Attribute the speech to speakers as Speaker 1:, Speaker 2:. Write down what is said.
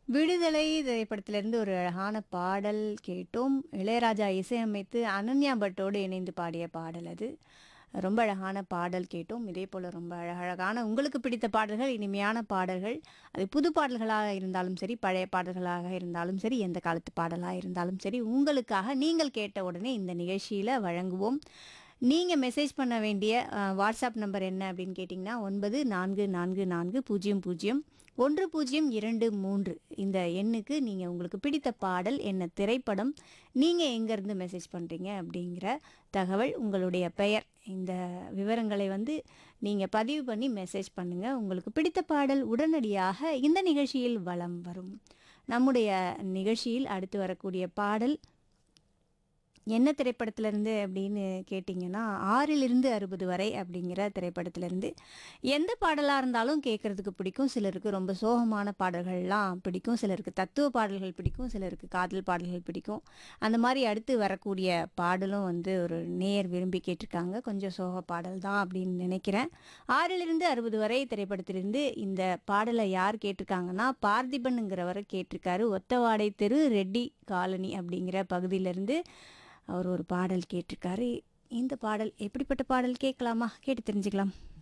Speaker 1: விடுதலை திரைப்படத்திலிருந்து ஒரு அழகான பாடல் கேட்டோம் இளையராஜா இசையமைத்து அனன்யா பட்டோடு இணைந்து பாடிய பாடல் அது ரொம்ப அழகான பாடல் கேட்டோம் இதே போல் ரொம்ப அழகழகான உங்களுக்கு பிடித்த பாடல்கள் இனிமையான பாடல்கள் அது புது பாடல்களாக இருந்தாலும் சரி பழைய பாடல்களாக இருந்தாலும் சரி எந்த காலத்து பாடலாக இருந்தாலும் சரி உங்களுக்காக நீங்கள் கேட்ட உடனே இந்த நிகழ்ச்சியில் வழங்குவோம் நீங்கள் மெசேஜ் பண்ண வேண்டிய அஹ், வாட்ஸ்அப் நம்பர் என்ன அப்படின்னு கேட்டிங்கன்னா ஒன்பது நான்கு நான்கு நான்கு பூஜ்ஜியம் பூஜ்ஜியம் ஒன்று பூஜ்ஜியம் இரண்டு மூன்று இந்த எண்ணுக்கு நீங்கள் உங்களுக்கு பிடித்த பாடல் என்ன திரைப்படம் நீங்கள் எங்கேருந்து மெசேஜ் பண்ணுறீங்க அப்படிங்கிற தகவல் உங்களுடைய பெயர் இந்த விவரங்களை வந்து நீங்கள் பதிவு பண்ணி மெசேஜ் பண்ணுங்கள் உங்களுக்கு பிடித்த பாடல் உடனடியாக இந்த நிகழ்ச்சியில் வலம் வரும் நம்முடைய நிகழ்ச்சியில் அடுத்து வரக்கூடிய பாடல் என்ன திரைப்படத்திலேருந்து அப்படின்னு கேட்டிங்கன்னா ஆறிலிருந்து அறுபது வரை அப்படிங்கிற திரைப்படத்திலேருந்து எந்த பாடலாக இருந்தாலும் கேட்குறதுக்கு பிடிக்கும் சிலருக்கு ரொம்ப சோகமான பாடல்கள்லாம் பிடிக்கும் சிலருக்கு தத்துவ பாடல்கள் பிடிக்கும் சிலருக்கு காதல் பாடல்கள் பிடிக்கும் அந்த மாதிரி அடுத்து வரக்கூடிய பாடலும் வந்து ஒரு நேர் விரும்பி கேட்டிருக்காங்க கொஞ்சம் சோக பாடல் தான் அப்படின்னு நினைக்கிறேன் ஆறிலிருந்து அறுபது வரை திரைப்படத்திலிருந்து இந்த பாடலை யார் கேட்டிருக்காங்கன்னா பார்த்திபனுங்கிறவர் கேட்டிருக்காரு ஒத்தவாடை தெரு ரெட்டி காலனி அப்படிங்கிற பகுதியிலேருந்து அவர் ஒரு பாடல் கேட்டிருக்காரு இந்த பாடல் எப்படிப்பட்ட பாடல் கேட்கலாமா கேட்டு தெரிஞ்சுக்கலாம்